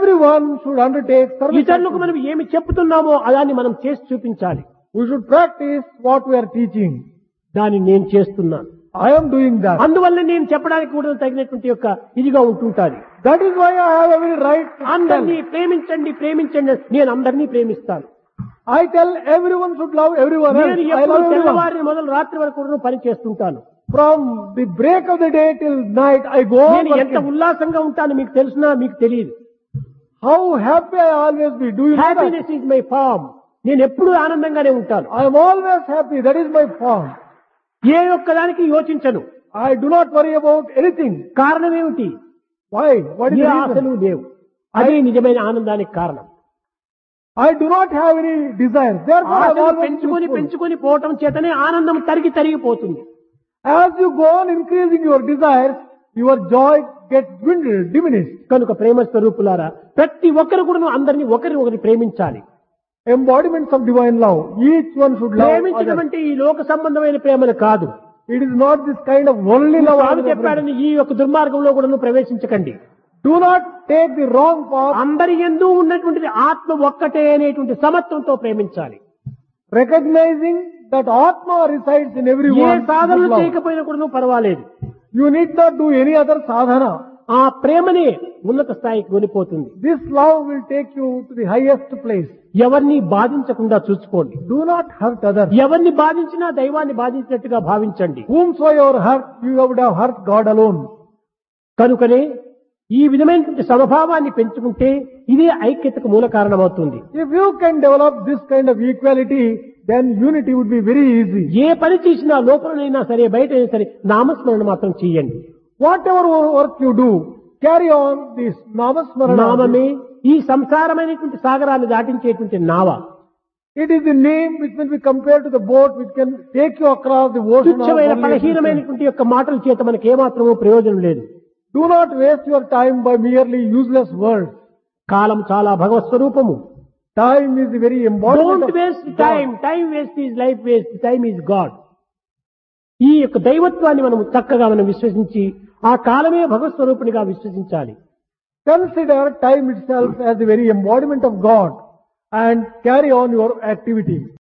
Everyone should undertake service. ఇతరులకు activity. మనం ఏమి చెప్తున్నామో అదాన్ని మనం చేసి చూపించాలి We should practice what we are teaching. దాన్ని నేను చేస్తున్నాను I am doing that. అందువల్ల నేను చెప్పడానికి కూడా తగినటువంటి యొక్క ఇదిగా ఉంటుంటాది That is why I have every right to tell. అందరినీ ప్రేమించండి ప్రేమించండి అని నేను అందరినీ ప్రేమిస్తాను I tell everyone should love everyone else. నేను I ఎప్పుడు love everyone. తెల్లవారిని మొదలు రాత్రి వరకు కూడా పని చేస్తుంటాను From the break of the day till night, I go on నేను ఎంత working. ఉల్లాసంగా ఉంటాను మీకు తెలుసునా మీకు తెలియదు How happy I always be. Do you know that? Happiness is my form నేను ఎప్పుడూ ఆనందంగానే ఉంటాను I am always happy. That is my form. ఏ ఒక్కదానికి యోచించను I do not worry about anything. కారణం ఏమిటి Why? What is A the ఆశలు reason? లేవు అదే నిజమైన ఆనందానికి కారణం I do not have any desires. Therefore, I am ఆశలు always పెంచుకొని peaceful. పెంచుకొని పోవటం చేతనే ఆనందం తరిగి తరిగిపోతుంది As you go on increasing your desires, your joy gets dwindled, diminished. కనుక ప్రేమ స్వరూపులారా ప్రతి ఒక్కరు కూడా అందరినీ ఒకరిని ఒకరి ప్రేమించాలి Embodiments of divine love. Each one should love ప్రేమించడం others. అంటే ఈ లోక సంబంధమైన ప్రేమను కాదు It is not this kind of worldly love. Swamy others are చెప్పాడని ఈ యొక్క దుర్మార్గంలో కూడా ప్రవేశించకండి Do not take the wrong path. అందరి ఎందు ఉన్నటువంటిది ఆత్మ ఒక్కటే అనేటువంటి సమత్వంతో ప్రేమించాలి Recognizing that Atma resides in A everyone. సాధనలు should love. చేయకపోయినా కూడా పర్వాలేదు You need not do any other sadhana. ఆ ప్రేమనే ఉన్నత స్థాయికి కొనిపోతుంది This love will take you to the highest place. ఎవరిని బాధించకుండా చూసుకోండి Do not hurt others. ఎవరిని బాధించినా దైవాన్ని బాధించినట్టుగా భావించండి Whomsoever hurt, you would have hurt God alone. కనుకనే ఈ విధమైనటువంటి సమభావాన్ని పెంచుకుంటే ఇదే ఐక్యతకు మూల కారణమవుతుంది If you can develop this kind of equality, then unity would be very easy. ఏ పని చేసినా లోపలనైనా సరే బయటైనా సరే నామస్మరణ మాత్రం చేయండి Whatever work you do, carry on this namasmarana. నామమే ఈ సంసారమైనటువంటి సాగరాన్ని దాటించేటువంటి నావ It is the name which will be compared to the boat which can take you across the ocean. of తుచ్చమైన worldly existence. బలహీనమైనటువంటి యొక్క మాటల చేత మనకి ఏమాత్రమూ ప్రయోజనం లేదు Do not waste your time by merely useless words. కాలం చాలా భగవత్ స్వరూపము Time is the very embodiment don't of waste God. Time time waste is life waste time is God ఈ యొక్క దైవత్వాన్ని మనం చక్కగా మనం విశ్వసించి ఆ కాలమే భగవత్ స్వరూపునిగా విశ్వసించాలి Consider time itself as the very embodiment of God and carry on your activity.